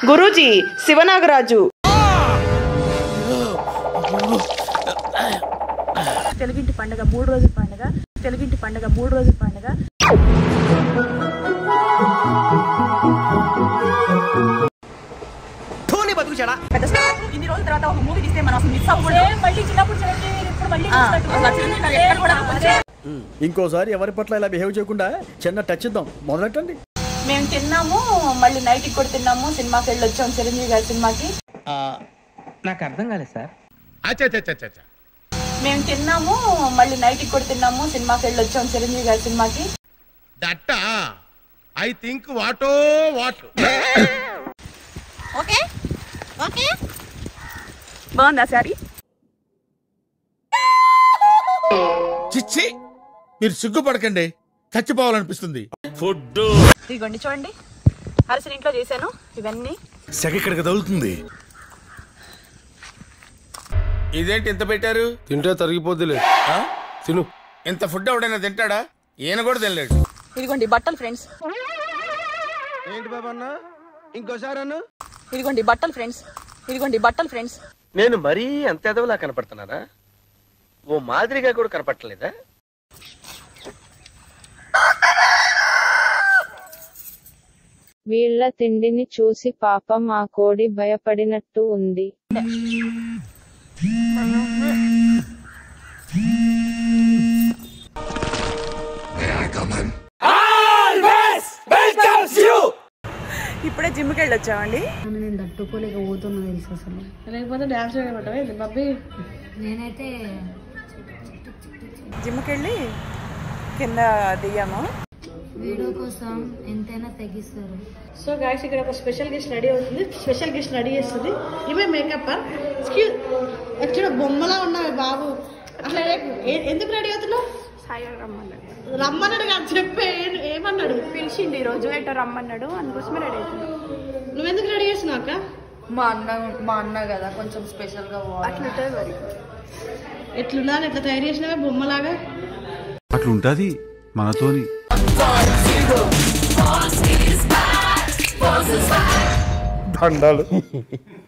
గురూజీ శివనాగరాజు తెలుగింటి పండుగ మూడు రోజుల పండుగ తెలుగింటి పండుగ మూడు రోజుల పండుగ పెద్ద స్టార్ ఇన్ని రోజుల తర్వాత ఒక మూవీ తీస్తే మనం అసలు మిస్ అవ్వకూడదు మళ్ళీ చిన్నప్పుడు చిరంజీవి ఇప్పుడు మళ్ళీ ఎక్కడ కూడా ఇంకోసారి ఎవరి పట్ల ఇలా బిహేవ్ చేయకుండా చిన్న టచ్ ఇద్దాం మొదలెట్టండి మేము తిన్నాము మళ్ళీ నైట్ కూడా తిన్నాము సినిమాకి వెళ్ళి వచ్చాం చిరంజీవి గారి సినిమాకి నాకు అర్థం కాలేదు సార్ అచ్చచ్చచ్చచ్చ మేము తిన్నాము మళ్ళీ నైట్ కూడా తిన్నాము సినిమాకి వెళ్ళి వచ్చాం చిరంజీవి గారి సినిమాకి దట్ట ఐ థింక్ వాటో వాట్ ఓకే ఓకే బాగుందా సారీ చిచ్చి మీరు సిగ్గుపడకండి చచ్చిపోవాలనిపిస్తుంది ఇదిగోండి చూడండి అరసిన ఇంట్లో చేశాను ఇవన్నీ సెగ ఇక్కడికి తగులుతుంది ఇదేంటి ఇంత పెట్టారు తింటే తరిగిపోద్దిలే ఆ? తిను ఇంత ఫుడ్ ఎవడైనా తింటాడా ఈయన కూడా తినలేడు ఇదిగోండి బట్టలు ఫ్రెండ్స్ ఏంటి బాబా అన్న ఇంకోసారి అన్న ఇదిగోండి బట్టలు ఫ్రెండ్స్ ఇదిగోండి బట్టలు ఫ్రెండ్స్ నేను మరీ అంత ఎదవలా కనపడుతున్నారా ఓ మాదిరిగా కూడా కనపడలేదా వీళ్ళ తిండిని చూసి పాపం ఆ కోడి భయపడినట్టు ఉంది ఇప్పుడే జిమ్కి వెళ్ళి వచ్చామండి నేను తట్టుకోలేకపోతున్నా తెలుసు అసలు లేకపోతే డాన్స్ చేయమంటావా బబ్బీ నేనైతే జిమ్కి వెళ్ళి కింద దిగాము వీడియో కోసం ఎంతైనా తగ్గిస్తారు సో గాయస్ ఇక్కడ ఒక స్పెషల్ గెస్ట్ రెడీ అవుతుంది స్పెషల్ గెస్ట్ రెడీ చేస్తుంది ఇవే మేకప్ యాక్చువల్ బొమ్మలా ఉన్నావు బాబు అట్లా ఏ- ఏ- ఎందుకు రెడీ అవుతున్నావు సాయి రమ్మన్నాడు రమ్మన్నాడు కాదు చెప్పే ఏ- ఏమన్నాడు పిలిచిండి ఈ రోజు ఎటో రమ్మన్నాడు అందుకోసమే రెడీ అవుతుంది నువ్వెందుకు రెడీ చేస్తున్నావు అక్క మా అన్న మా అన్న కదా కొంచెం స్పెషల్ గా అట్లా ఉంటుంది మరి ఎట్లుండాలి ఎట్లా తయారు చేసినావే బొమ్మలాగా అట్లుంటది మనతోని దండాలు